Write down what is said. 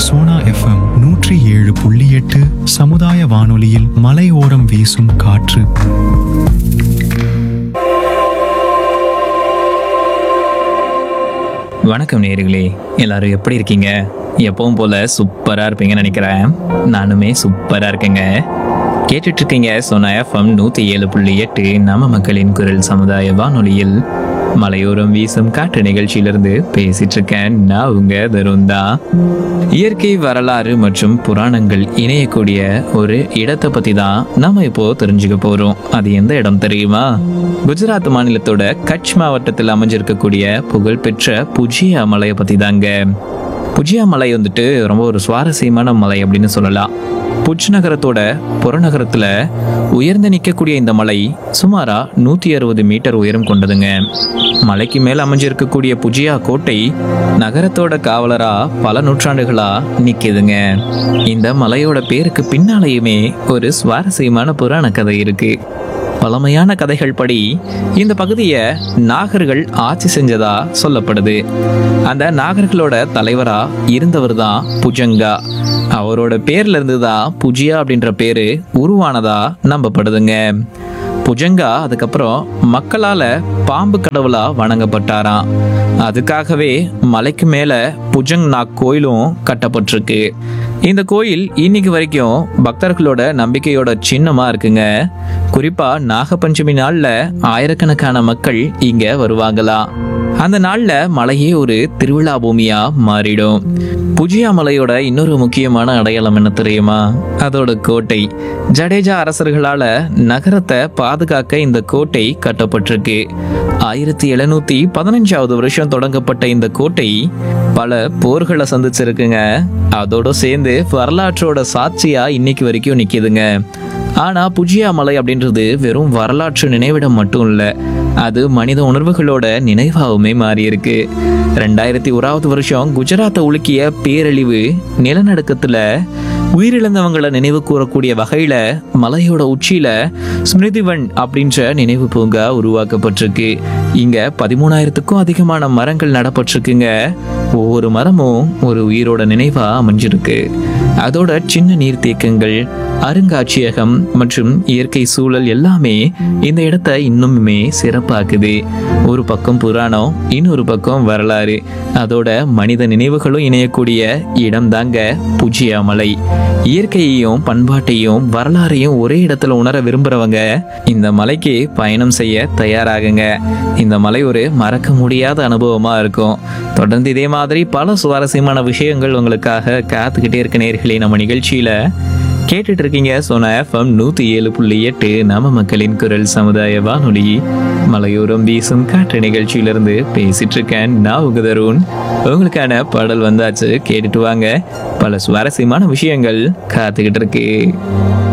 Sona FM நூற்றி ஏழு புள்ளி எட்டு சமுதாய வானொலியில் மலையோரம் வீசும் காற்று வணக்கம் நேயர்களே எல்லாரும் எப்படி இருக்கீங்க எப்பவும் போல சூப்பரா இருப்பீங்கன்னு நினைக்கிறேன் நானுமே சூப்பரா இருக்கேங்க கேட்டுட்டு இருக்கீங்க சொன்ன எஃப்எம் நூத்தி ஏழு புள்ளி எட்டு நம்ம மக்களின் குரல் சமுதாய வானொலியில் மலையோரம் வீசும் காற்று நிகழ்ச்சியிலிருந்து பேசிட்டு இருக்கேன் நான் உங்க தருண் தான் இயற்கை வரலாறு மற்றும் புராணங்கள் இணையக்கூடிய ஒரு இடத்தை பத்தி தான் நாம இப்போ தெரிஞ்சுக்க போறோம் அது எந்த இடம் தெரியுமா குஜராத் மாநிலத்தோட கட்ச் மாவட்டத்தில் அமைஞ்சிருக்கக்கூடிய புகழ்பெற்ற புஜியா மலையை பத்தி தாங்க புஜியா மலை வந்துட்டு ரொம்ப ஒரு சுவாரஸ்யமான மலை அப்படின்னு சொல்லலாம் புஜ் நகரத்தோட புறநகரத்துல உயர்ந்து நிற்கக்கூடிய இந்த மலை சுமாரா நூத்தி அறுபது மீட்டர் உயரம் கொண்டதுங்க மலைக்கு மேல் அமைஞ்சிருக்கக்கூடிய புஜியா கோட்டை நகரத்தோட காவலரா பல நூற்றாண்டுகளா நிக்குதுங்க இந்த மலையோட பேருக்கு பின்னாலேயுமே ஒரு சுவாரஸ்யமான புராண கதை இருக்கு பழமையான கதைகள் படி இந்த பகுதியை நாகர்கள் ஆட்சி செஞ்சதா சொல்லப்படுது அந்த நாகர்களோட தலைவரா இருந்தவர் தான் புஜங்கா அவரோட பேர்ல இருந்து தான் புஜியா அப்படின்ற பேரு உருவானதா நம்பப்படுதுங்க புஜங்கா அதுக்கப்புறம் மக்களால பாம்பு கடவுளா வணங்கப்பட்டாராம் அதுக்காகவே மலைக்கு மேல புஜங் நாக் கோயிலும் கட்டப்பட்டிருக்கு இந்த கோயில் இன்னைக்கு வரைக்கும் பக்தர்களோட நம்பிக்கையோட சின்னமா இருக்குங்க குறிப்பா நாகபஞ்சமி நாள்ல ஆயிரக்கணக்கான மக்கள் இங்க வருவாங்களாம் அந்த நாள்ல மலையே ஒரு திருவிழா பூமியா மாறிடும் புஜியா மலையோட இன்னொரு முக்கியமான அடையாளம் என்ன தெரியுமா அதோட கோட்டை ஜடேஜா அரசர்களால நகரத்தை பாதுகாக்க இந்த கோட்டை கட்டப்பட்டிருக்கு ஆயிரத்தி எழுநூத்தி பதினஞ்சாவது வருஷம் தொடங்கப்பட்ட இந்த கோட்டை பல போர்களை சந்திச்சிருக்குங்க அதோட சேர்ந்து வரலாற்றோட சாட்சியா இன்னைக்கு வரைக்கும் நிக்குதுங்க ஆனா புஜியா மலை அப்படின்றது வெறும் வரலாற்று நினைவிடம் மட்டும் இல்ல அது மனித உணர்வுகளோட நினைவாகவுமே மாறி இருக்கு ரெண்டாயிரத்தி ஓராவது வருஷம் குஜராத்தை உலுக்கிய பேரழிவு நிலநடுக்கத்துல உயிரிழந்தவங்களை நினைவு கூறக்கூடிய வகையில மலையோட உச்சியில ஸ்மிருதிவன் அப்படின்ற நினைவு பூங்கா உருவாக்கப்பட்டிருக்கு இங்க பதிமூணாயிரத்துக்கும் அதிகமான மரங்கள் நடப்பட்டிருக்குங்க ஒவ்வொரு மரமும் ஒரு உயிரோட நினைவா அமைஞ்சிருக்கு அதோட சின்ன நீர்த்தேக்கங்கள் அருங்காட்சியகம் மற்றும் இயற்கை சூழல் எல்லாமே இந்த இடத்த இன்னுமே சிறப்பாக்குது ஒரு பக்கம் புராணம் இன்னொரு பக்கம் வரலாறு அதோட மனித நினைவுகளும் இணையக்கூடிய இடம் தாங்க புஜியா மலை இயற்கையையும் பண்பாட்டையும் வரலாறையும் ஒரே இடத்துல உணர விரும்புறவங்க இந்த மலைக்கு பயணம் செய்ய தயாராகுங்க இந்த மலை ஒரு மறக்க முடியாத அனுபவமா இருக்கும் தொடர்ந்து இதே மாதிரி பல சுவாரஸ்யமான விஷயங்கள் உங்களுக்காக காத்துக்கிட்டே இருக்க நேர்களே நம்ம நிகழ்ச்சியில கேட்டுட்டு இருக்கீங்க சோனா எஃப்எம் நூத்தி ஏழு புள்ளி எட்டு நம்ம மக்களின் குரல் சமுதாய வானொலி மலையோரம் வீசும் காற்று நிகழ்ச்சியிலிருந்து பேசிட்டு இருக்கேன் நான் உங்க தருண் உங்களுக்கான பாடல் வந்தாச்சு கேட்டுட்டு வாங்க பல சுவாரஸ்யமான விஷயங்கள் காத்துக்கிட்டு இருக்கு